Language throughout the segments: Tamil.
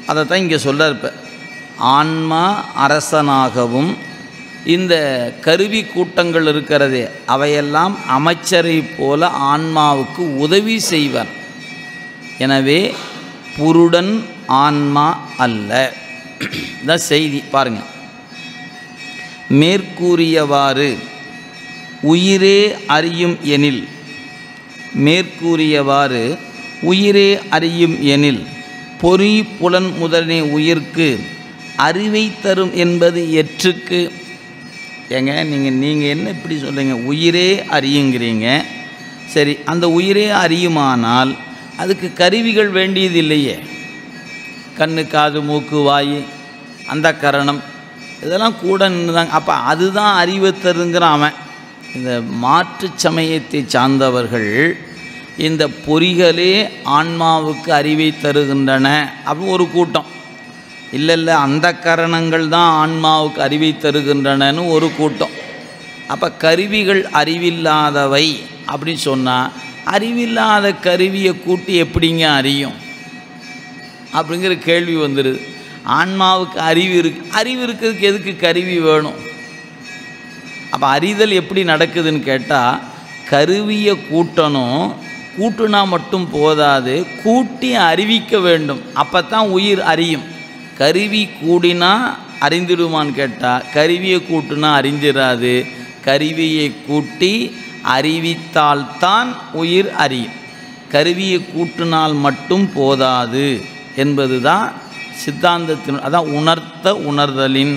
அதை தான் இங்கே சொல்ல இருப்ப ஆன்மா அரசனாகவும் இந்த கருவி கூட்டங்கள் இருக்கிறதே அவையெல்லாம் அமைச்சரை போல ஆன்மாவுக்கு உதவி செய்வான் எனவே புருடன் ஆன்மா அல்ல இதான் செய்தி பாருங்கள் மேற்கூறியவாறு உயிரே அறியும் எனில் மேற்கூறியவாறு உயிரே அறியும் எனில் பொறி புலன் முதலே உயிர்க்கு அறிவை தரும் என்பது எற்றுக்கு ஏங்க நீங்கள் நீங்கள் என்ன இப்படி சொல்லுங்க உயிரே அறியுங்கிறீங்க சரி அந்த உயிரே அறியுமானால் அதுக்கு கருவிகள் வேண்டியது இல்லையே கண்ணு காது மூக்கு வாய் அந்த கரணம் இதெல்லாம் கூட நின்றுதாங்க அப்போ அதுதான் அறிவை தருங்கிறான் அவன் இந்த மாற்று சமயத்தை சார்ந்தவர்கள் இந்த பொறிகளே ஆன்மாவுக்கு அறிவை தருகின்றன அப்படின்னு ஒரு கூட்டம் இல்லை இல்லை அந்த கரணங்கள் தான் ஆன்மாவுக்கு அறிவை தருகின்றனன்னு ஒரு கூட்டம் அப்போ கருவிகள் அறிவில்லாதவை அப்படின்னு சொன்னால் அறிவில்லாத கருவியை கூட்டி எப்படிங்க அறியும் அப்படிங்கிற கேள்வி வந்துடுது ஆன்மாவுக்கு அறிவு இருக்கு அறிவு இருக்கிறதுக்கு எதுக்கு கருவி வேணும் அப்போ அறிதல் எப்படி நடக்குதுன்னு கேட்டால் கருவியை கூட்டணும் கூட்டுனா மட்டும் போதாது கூட்டி அறிவிக்க வேண்டும் அப்போ தான் உயிர் அறியும் கருவி கூடினா அறிந்திடுமான்னு கேட்டால் கருவியை கூட்டுனா அறிந்திராது கருவியை கூட்டி அறிவித்தால்தான் உயிர் அறியும் கருவியை கூட்டினால் மட்டும் போதாது என்பது தான் சித்தாந்தத்தின் அதான் உணர்த்த உணர்தலின்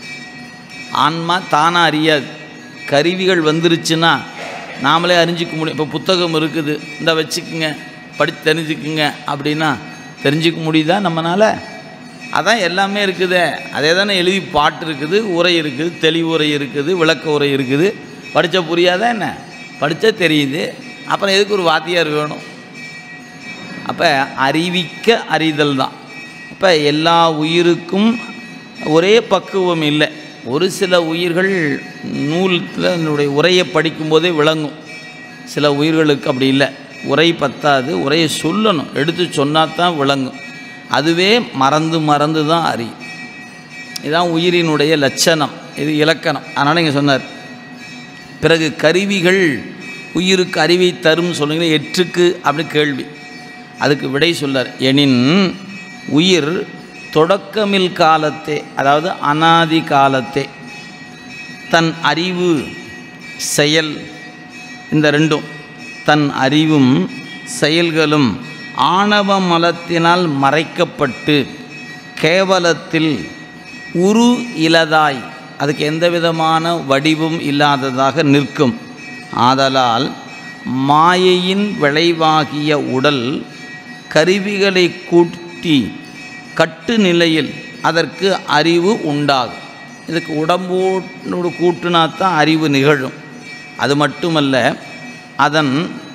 ஆன்மா தானாக அறியாது கருவிகள் வந்துருச்சுன்னா நாமளே அறிஞ்சிக்க முடியும் இப்போ புத்தகம் இருக்குது இந்த வச்சுக்குங்க படித்து தெரிஞ்சுக்குங்க அப்படின்னா தெரிஞ்சுக்க முடியுதா நம்மளால் அதான் எல்லாமே இருக்குதே அதே தானே எழுதி பாட்டு இருக்குது உரை இருக்குது தெளிவு உரை இருக்குது விளக்க உரை இருக்குது படித்தா புரியாதா என்ன படித்தா தெரியுது அப்புறம் எதுக்கு ஒரு வாத்தியார் வேணும் அப்போ அறிவிக்க அறிதல் தான் அப்போ எல்லா உயிருக்கும் ஒரே பக்குவம் இல்லை ஒரு சில உயிர்கள் நூலில் என்னுடைய உரையை படிக்கும்போதே விளங்கும் சில உயிர்களுக்கு அப்படி இல்லை உரை பத்தாது உரையை சொல்லணும் எடுத்து சொன்னால் தான் விளங்கும் அதுவே மறந்து மறந்து தான் அறியும் இதுதான் உயிரினுடைய லட்சணம் இது இலக்கணம் அதனால் இங்கே சொன்னார் பிறகு கருவிகள் உயிருக்கு அறிவை தரும் சொல்லுங்க எற்றுக்கு அப்படி கேள்வி அதுக்கு விடை சொல்லார் எனின் உயிர் தொடக்கமில் காலத்தே அதாவது அனாதி காலத்தே தன் அறிவு செயல் இந்த ரெண்டும் தன் அறிவும் செயல்களும் ஆணவ மலத்தினால் மறைக்கப்பட்டு கேவலத்தில் உரு இலதாய் அதுக்கு எந்த விதமான வடிவும் இல்லாததாக நிற்கும் ஆதலால் மாயையின் விளைவாகிய உடல் கருவிகளை கூட்டி கட்டு நிலையில் அதற்கு அறிவு உண்டாகும் இதுக்கு உடம்போடு கூட்டினா தான் அறிவு நிகழும் அது மட்டுமல்ல அதன்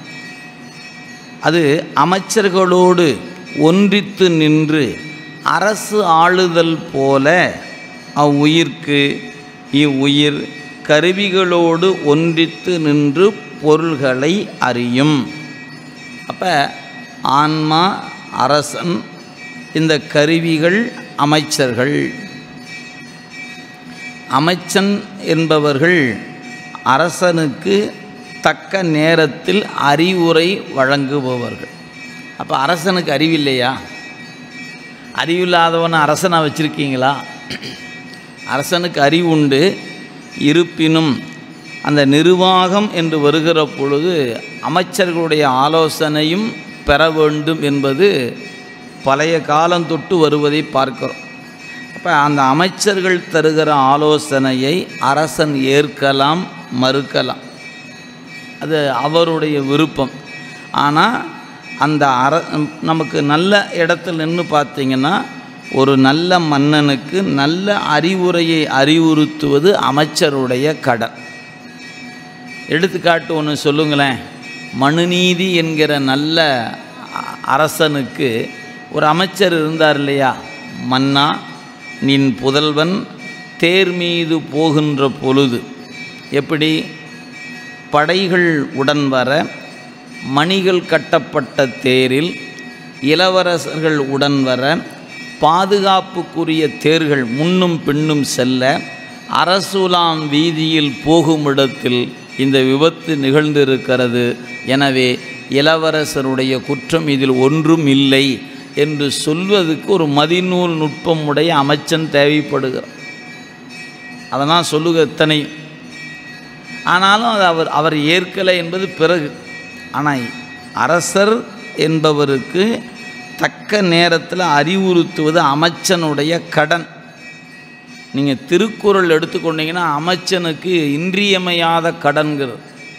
அது அமைச்சர்களோடு ஒன்றித்து நின்று அரசு ஆளுதல் போல அவ்வுயிர்க்கு இவ்வுயிர் கருவிகளோடு ஒன்றித்து நின்று பொருள்களை அறியும் அப்போ ஆன்மா அரசன் இந்த கருவிகள் அமைச்சர்கள் அமைச்சன் என்பவர்கள் அரசனுக்கு தக்க நேரத்தில் அறிவுரை வழங்குபவர்கள் அப்போ அரசனுக்கு அறிவில்லையா அறிவில்லாதவனை அரசனாக வச்சுருக்கீங்களா அரசனுக்கு அறிவு உண்டு இருப்பினும் அந்த நிர்வாகம் என்று வருகிற பொழுது அமைச்சர்களுடைய ஆலோசனையும் பெற வேண்டும் என்பது பழைய காலம் தொட்டு வருவதை பார்க்கிறோம் அப்போ அந்த அமைச்சர்கள் தருகிற ஆலோசனையை அரசன் ஏற்கலாம் மறுக்கலாம் அது அவருடைய விருப்பம் ஆனால் அந்த அர நமக்கு நல்ல இடத்துல நின்று பார்த்தீங்கன்னா ஒரு நல்ல மன்னனுக்கு நல்ல அறிவுரையை அறிவுறுத்துவது அமைச்சருடைய கடன் எடுத்துக்காட்டு ஒன்று சொல்லுங்களேன் மனுநீதி என்கிற நல்ல அ- அரசனுக்கு ஒரு அமைச்சர் இருந்தார் இல்லையா மன்னா நின் புதல்வன் தேர் மீது போகின்ற பொழுது எப்படி படைகள் உடன் வர மணிகள் கட்டப்பட்ட தேரில் இளவரசர்கள் உடன் வர பாதுகாப்புக்குரிய தேர்கள் முன்னும் பின்னும் செல்ல அரசுலாம் வீதியில் போகும் இடத்தில் இந்த விபத்து நிகழ்ந்திருக்கிறது எனவே இளவரசருடைய குற்றம் இதில் ஒன்றும் இல்லை என்று சொல்வதற்கு ஒரு மதிநூல் நுட்பம் உடைய அமைச்சன் தேவைப்படுகிறார் அதனால் சொல்லுக எத்தனை ஆனாலும் அது அவர் அவர் ஏற்கலை என்பது பிறகு ஆனால் அரசர் என்பவருக்கு தக்க நேரத்தில் அறிவுறுத்துவது அமைச்சனுடைய கடன் நீங்கள் திருக்குறள் எடுத்துக்கொண்டீங்கன்னா அமைச்சனுக்கு இன்றியமையாத கடன்கிறது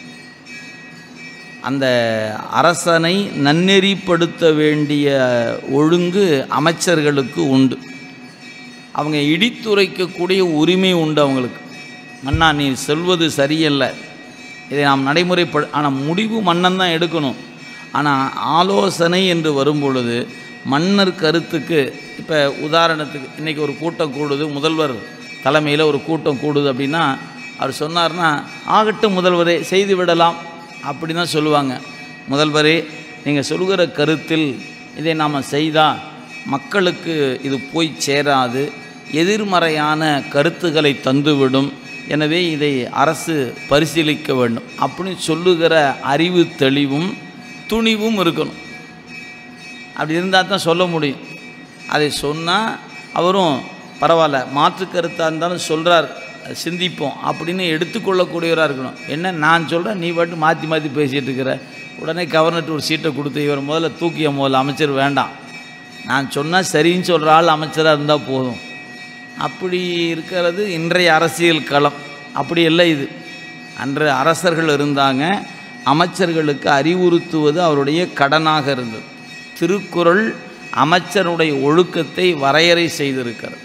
அந்த அரசனை நன்னெறிப்படுத்த வேண்டிய ஒழுங்கு அமைச்சர்களுக்கு உண்டு அவங்க இடித்துரைக்கக்கூடிய உரிமை உண்டு அவங்களுக்கு மன்னா நீ சொல்வது சரியல்ல இதை நாம் நடைமுறைப்படு ஆனால் முடிவு மன்னன் தான் எடுக்கணும் ஆனால் ஆலோசனை என்று வரும்பொழுது மன்னர் கருத்துக்கு இப்போ உதாரணத்துக்கு இன்றைக்கி ஒரு கூட்டம் கூடுது முதல்வர் தலைமையில் ஒரு கூட்டம் கூடுது அப்படின்னா அவர் சொன்னார்னா ஆகட்டும் முதல்வரே செய்து விடலாம் அப்படி தான் சொல்லுவாங்க முதல்வரே நீங்கள் சொல்கிற கருத்தில் இதை நாம் செய்தால் மக்களுக்கு இது போய் சேராது எதிர்மறையான கருத்துக்களை தந்துவிடும் எனவே இதை அரசு பரிசீலிக்க வேண்டும் அப்படின்னு சொல்லுகிற அறிவு தெளிவும் துணிவும் இருக்கணும் அப்படி இருந்தால் தான் சொல்ல முடியும் அதை சொன்னால் அவரும் பரவாயில்ல மாற்று கருத்தாக இருந்தாலும் சொல்கிறார் சிந்திப்போம் அப்படின்னு எடுத்துக்கொள்ளக்கூடியவராக இருக்கணும் என்ன நான் சொல்கிறேன் நீ பாட்டு மாற்றி மாற்றி பேசிகிட்டு இருக்கிற உடனே கவர்னர்ட்டு ஒரு சீட்டை கொடுத்து இவர் முதல்ல தூக்கிய முதல்ல அமைச்சர் வேண்டாம் நான் சொன்னால் சரின்னு சொல்கிற ஆள் அமைச்சராக இருந்தால் போதும் அப்படி இருக்கிறது இன்றைய அரசியல் களம் அப்படி இல்லை இது அன்று அரசர்கள் இருந்தாங்க அமைச்சர்களுக்கு அறிவுறுத்துவது அவருடைய கடனாக இருந்தது திருக்குறள் அமைச்சருடைய ஒழுக்கத்தை வரையறை செய்திருக்கிறது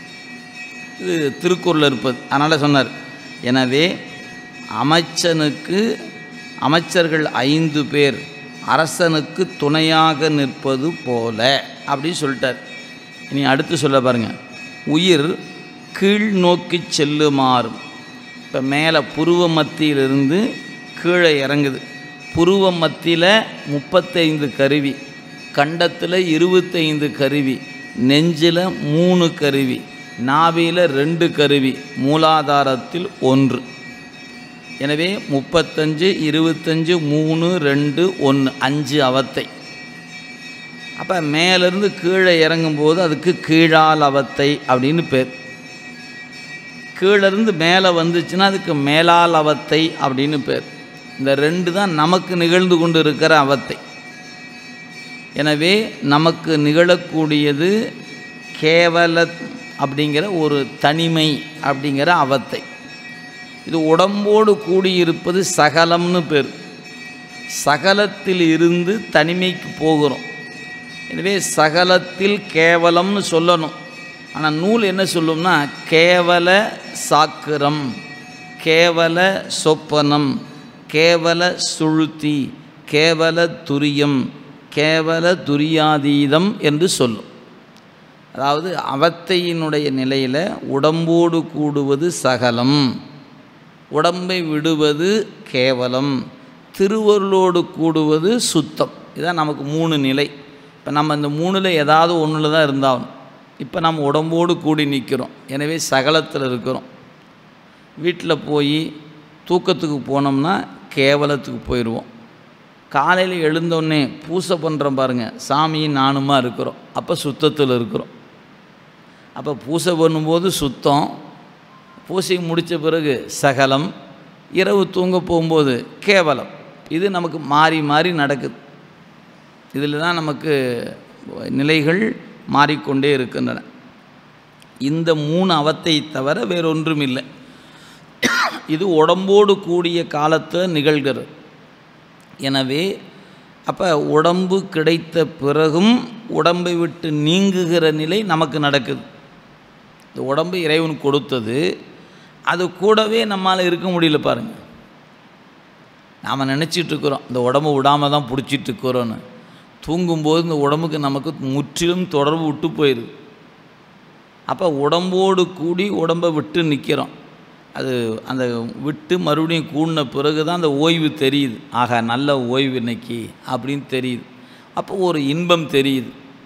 இது திருக்குறள் இருப்பது அதனால் சொன்னார் எனவே அமைச்சனுக்கு அமைச்சர்கள் ஐந்து பேர் அரசனுக்கு துணையாக நிற்பது போல அப்படின்னு சொல்லிட்டார் இனி அடுத்து சொல்ல பாருங்க உயிர் கீழ் நோக்கி செல்லுமாறும் இப்போ மேலே புருவ மத்தியிலிருந்து கீழே இறங்குது புருவ மத்தியில் முப்பத்தைந்து கருவி கண்டத்தில் இருபத்தைந்து கருவி நெஞ்சில் மூணு கருவி நாவியில் ரெண்டு கருவி மூலாதாரத்தில் ஒன்று எனவே முப்பத்தஞ்சு இருபத்தஞ்சு மூணு ரெண்டு ஒன்று அஞ்சு அவத்தை அப்போ மேலேருந்து கீழே இறங்கும்போது அதுக்கு கீழால் அவத்தை அப்படின்னு பேர் கீழேருந்து மேலே வந்துச்சுன்னா அதுக்கு மேலால் அவத்தை அப்படின்னு பேர் இந்த ரெண்டு தான் நமக்கு நிகழ்ந்து கொண்டு இருக்கிற அவத்தை எனவே நமக்கு நிகழக்கூடியது கேவல அப்படிங்கிற ஒரு தனிமை அப்படிங்கிற அவத்தை இது உடம்போடு கூடியிருப்பது சகலம்னு பேர் சகலத்தில் இருந்து தனிமைக்கு போகிறோம் எனவே சகலத்தில் கேவலம்னு சொல்லணும் ஆனால் நூல் என்ன சொல்லும்னா கேவல சாக்கிரம் கேவல சொப்பனம் கேவல சுழுத்தி கேவல துரியம் கேவல துரியாதீதம் என்று சொல்லும் அதாவது அவத்தையினுடைய நிலையில் உடம்போடு கூடுவது சகலம் உடம்பை விடுவது கேவலம் திருவருளோடு கூடுவது சுத்தம் இதான் நமக்கு மூணு நிலை இப்போ நம்ம இந்த மூணில் ஏதாவது ஒன்றில் தான் இருந்தாகணும் இப்போ நம்ம உடம்போடு கூடி நிற்கிறோம் எனவே சகலத்தில் இருக்கிறோம் வீட்டில் போய் தூக்கத்துக்கு போனோம்னா கேவலத்துக்கு போயிடுவோம் காலையில் எழுந்தோடனே பூசை பண்ணுறோம் பாருங்கள் சாமியும் நானுமா இருக்கிறோம் அப்போ சுத்தத்தில் இருக்கிறோம் அப்போ பூசை பண்ணும்போது சுத்தம் பூசை முடித்த பிறகு சகலம் இரவு தூங்க போகும்போது கேவலம் இது நமக்கு மாறி மாறி நடக்குது இதில் தான் நமக்கு நிலைகள் மாறிக்கொண்டே இருக்கின்றன இந்த மூணு அவத்தை தவிர வேறொன்றும் இல்லை இது உடம்போடு கூடிய காலத்தை நிகழ்கிறது எனவே அப்போ உடம்பு கிடைத்த பிறகும் உடம்பை விட்டு நீங்குகிற நிலை நமக்கு நடக்குது இந்த உடம்பு இறைவன் கொடுத்தது அது கூடவே நம்மால் இருக்க முடியல பாருங்கள் நாம் நினச்சிட்டு இருக்கிறோம் இந்த உடம்பு விடாமல் தான் பிடிச்சிட்டு இருக்கிறோன்னு தூங்கும்போது இந்த உடம்புக்கு நமக்கு முற்றிலும் தொடர்பு விட்டு போயிடுது அப்போ உடம்போடு கூடி உடம்பை விட்டு நிற்கிறோம் அது அந்த விட்டு மறுபடியும் கூடின பிறகு தான் அந்த ஓய்வு தெரியுது ஆக நல்ல ஓய்வு இன்னைக்கு அப்படின்னு தெரியுது அப்போ ஒரு இன்பம் தெரியுது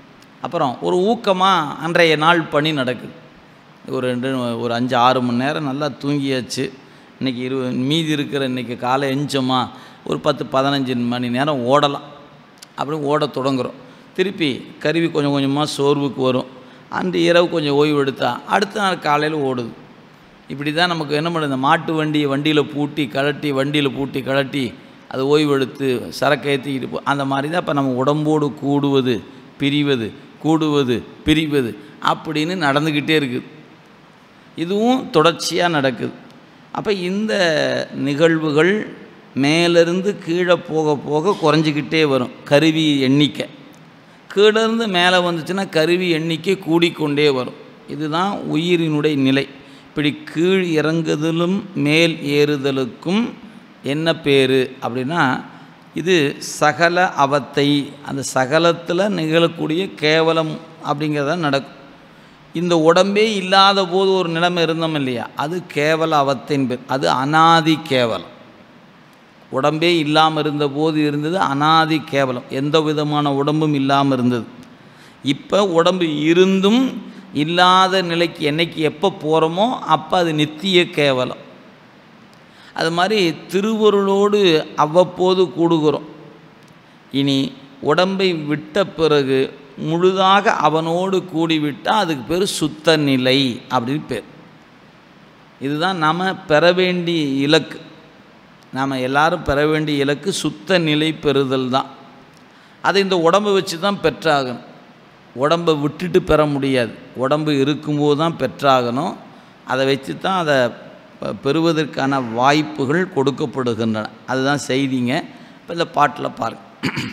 அப்புறம் ஒரு ஊக்கமாக அன்றைய நாள் பணி நடக்குது ஒரு ரெண்டு ஒரு அஞ்சு ஆறு மணி நேரம் நல்லா தூங்கியாச்சு இன்றைக்கி இரு மீதி இருக்கிற இன்றைக்கி காலை எஞ்சோமா ஒரு பத்து பதினஞ்சு மணி நேரம் ஓடலாம் அப்படி ஓட தொடங்குறோம் திருப்பி கருவி கொஞ்சம் கொஞ்சமாக சோர்வுக்கு வரும் அன்று இரவு கொஞ்சம் ஓய்வு எடுத்தா அடுத்த நாள் காலையில் ஓடுது இப்படி தான் நமக்கு என்ன பண்ணுது இந்த மாட்டு வண்டியை வண்டியில் பூட்டி கழட்டி வண்டியில் பூட்டி கழட்டி அது ஓய்வு எடுத்து சரக்கு ஏற்றிக்கிட்டு போ அந்த மாதிரி தான் இப்போ நம்ம உடம்போடு கூடுவது பிரிவது கூடுவது பிரிவது அப்படின்னு நடந்துக்கிட்டே இருக்குது இதுவும் தொடர்ச்சியாக நடக்குது அப்போ இந்த நிகழ்வுகள் மேலிருந்து கீழே போக போக குறைஞ்சிக்கிட்டே வரும் கருவி எண்ணிக்கை கீழேருந்து மேலே வந்துச்சுன்னா கருவி எண்ணிக்கை கூடிக்கொண்டே வரும் இதுதான் உயிரினுடைய நிலை இப்படி கீழ் இறங்குதலும் மேல் ஏறுதலுக்கும் என்ன பேர் அப்படின்னா இது சகல அவத்தை அந்த சகலத்தில் நிகழக்கூடிய கேவலம் அப்படிங்கிறத நடக்கும் இந்த உடம்பே இல்லாத போது ஒரு நிலைமை இருந்தோம் இல்லையா அது கேவல அவத்தின் பேர் அது அனாதி கேவலம் உடம்பே இல்லாமல் இருந்த போது இருந்தது அனாதி கேவலம் எந்த விதமான உடம்பும் இல்லாமல் இருந்தது இப்போ உடம்பு இருந்தும் இல்லாத நிலைக்கு என்னைக்கு எப்போ போகிறோமோ அப்போ அது நித்திய கேவலம் அது மாதிரி திருவருளோடு அவ்வப்போது கூடுகிறோம் இனி உடம்பை விட்ட பிறகு முழுதாக அவனோடு கூடிவிட்டால் அதுக்கு பேர் சுத்த நிலை அப்படின்னு பேர் இதுதான் நாம் பெற வேண்டிய இலக்கு நாம் எல்லாரும் பெற வேண்டிய இலக்கு சுத்த நிலை பெறுதல் தான் அதை இந்த உடம்பை வச்சு தான் பெற்றாகணும் உடம்பை விட்டுட்டு பெற முடியாது உடம்பு இருக்கும்போது தான் பெற்றாகணும் அதை வச்சு தான் அதை பெ- பெறுவதற்கான வாய்ப்புகள் கொடுக்கப்படுகின்றன அதுதான் செய்திங்க இப்போ இந்த பாட்டில் பாருங்க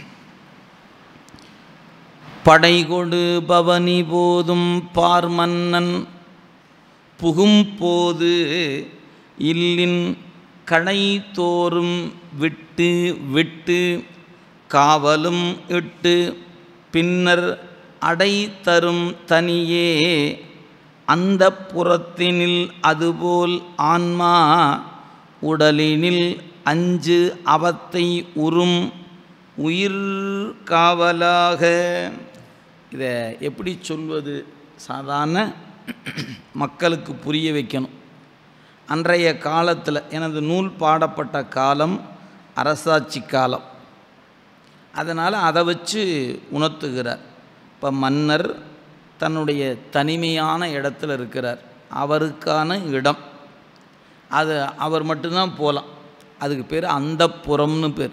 படைகொடு பவனி போதும் பார்மன்னன் புகும் போது இல்லின் கடை தோறும் விட்டு விட்டு காவலும் இட்டு பின்னர் அடை தரும் தனியே அந்த புறத்தினில் அதுபோல் ஆன்மா உடலினில் அஞ்சு அவத்தை உறும் உயிர் காவலாக இதை எப்படி சொல்வது சாதாரண மக்களுக்கு புரிய வைக்கணும் அன்றைய காலத்தில் எனது நூல் பாடப்பட்ட காலம் அரசாட்சி காலம் அதனால் அதை வச்சு உணர்த்துகிறார் இப்போ மன்னர் தன்னுடைய தனிமையான இடத்துல இருக்கிறார் அவருக்கான இடம் அது அவர் மட்டும்தான் போகலாம் அதுக்கு பேர் அந்த புறம்னு பேர்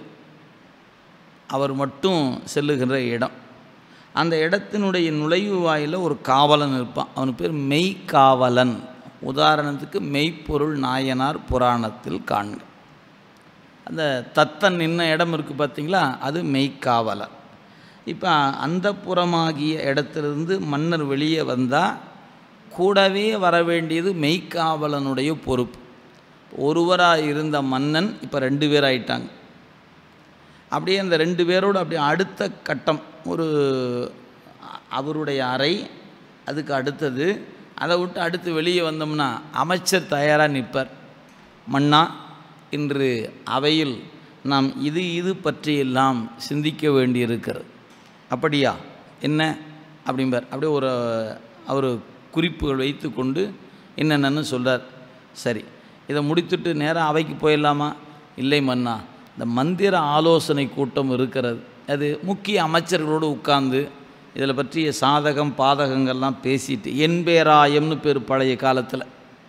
அவர் மட்டும் செல்லுகின்ற இடம் அந்த இடத்தினுடைய நுழைவு வாயில ஒரு காவலன் இருப்பான் அவனுக்கு பேர் மெய்க்காவலன் உதாரணத்துக்கு மெய்ப்பொருள் நாயனார் புராணத்தில் காண்க அந்த தத்தன் நின்ன இடம் இருக்குது பார்த்தீங்களா அது மெய்க்காவலன் இப்போ அந்த புறமாகிய இடத்திலிருந்து மன்னர் வெளியே வந்தால் கூடவே வர வேண்டியது மெய்க்காவலனுடைய பொறுப்பு ஒருவராக இருந்த மன்னன் இப்போ ரெண்டு பேர் ஆயிட்டாங்க அப்படியே அந்த ரெண்டு பேரோடு அப்படியே அடுத்த கட்டம் ஒரு அ- அவருடைய அறை அதுக்கு அடுத்தது அதை விட்டு அடுத்து வெளியே வந்தோம்னா அமைச்சர் தயாராக நிற்பார் மன்னா இன்று அவையில் நாம் இது இது பற்றியெல்லாம் சிந்திக்க வேண்டியிருக்கிறது அப்படியா என்ன அப்படிம்பார் அப்படியே ஒரு அவர் குறிப்புகள் வைத்து கொண்டு என்னென்னு சொல்றார் சரி இதை முடித்துட்டு நேராக அவைக்கு போயிடலாமா இல்லை மன்னா இந்த மந்திர ஆலோசனை கூட்டம் இருக்கிறது அது முக்கிய அமைச்சர்களோடு உட்கார்ந்து இதில் பற்றிய சாதகம் பாதகங்கள்லாம் பேசிட்டு என்பேராயம்னு பேர் பழைய காலத்தில்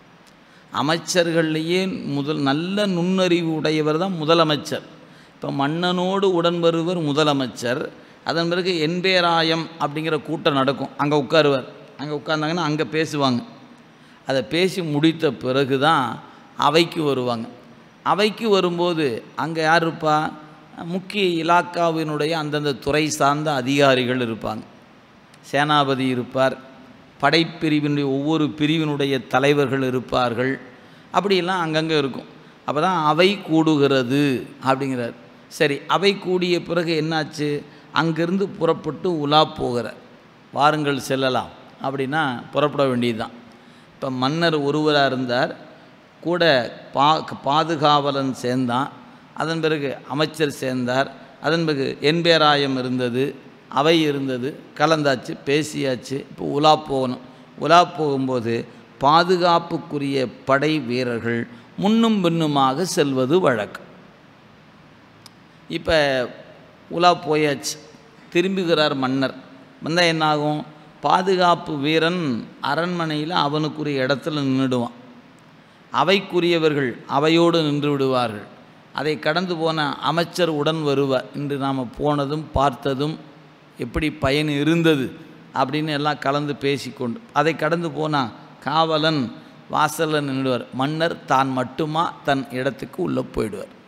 அமைச்சர்கள்லேயே முதல் நல்ல நுண்ணறிவு உடையவர் தான் முதலமைச்சர் இப்போ மன்னனோடு உடன் வருவர் முதலமைச்சர் அதன் பிறகு என்பேராயம் அப்படிங்கிற கூட்டம் நடக்கும் அங்கே உட்காருவார் அங்கே உட்கார்ந்தாங்கன்னா அங்கே பேசுவாங்க அதை பேசி முடித்த பிறகு தான் அவைக்கு வருவாங்க அவைக்கு வரும்போது அங்கே யார் இருப்பா முக்கிய இலாக்காவினுடைய அந்தந்த துறை சார்ந்த அதிகாரிகள் இருப்பாங்க சேனாபதி இருப்பார் படைப்பிரிவினுடைய ஒவ்வொரு பிரிவினுடைய தலைவர்கள் இருப்பார்கள் அப்படியெல்லாம் அங்கங்கே இருக்கும் அப்போ தான் அவை கூடுகிறது அப்படிங்கிறார் சரி அவை கூடிய பிறகு என்னாச்சு அங்கிருந்து புறப்பட்டு உலா போகிறார் வாருங்கள் செல்லலாம் அப்படின்னா புறப்பட வேண்டியதுதான் இப்போ மன்னர் ஒருவராக இருந்தார் கூட பா பாதுகாவலன் சேர்ந்தான் அதன் பிறகு அமைச்சர் சேர்ந்தார் அதன் பிறகு என்பேராயம் இருந்தது அவை இருந்தது கலந்தாச்சு பேசியாச்சு இப்போ உலா போகணும் உலா போகும்போது பாதுகாப்புக்குரிய படை வீரர்கள் முன்னும் பின்னுமாக செல்வது வழக்கம் இப்போ உலா போயாச்சு திரும்புகிறார் மன்னர் வந்தால் என்னாகும் பாதுகாப்பு வீரன் அரண்மனையில் அவனுக்குரிய இடத்துல நின்றுடுவான் அவைக்குரியவர்கள் அவையோடு நின்று விடுவார்கள் அதை கடந்து போன அமைச்சர் உடன் வருவார் இன்று நாம் போனதும் பார்த்ததும் எப்படி பயன் இருந்தது அப்படின்னு எல்லாம் கலந்து பேசிக்கொண்டு அதை கடந்து போனால் காவலன் வாசலில் நின்றுவார் மன்னர் தான் மட்டுமா தன் இடத்துக்கு உள்ளே போயிடுவார்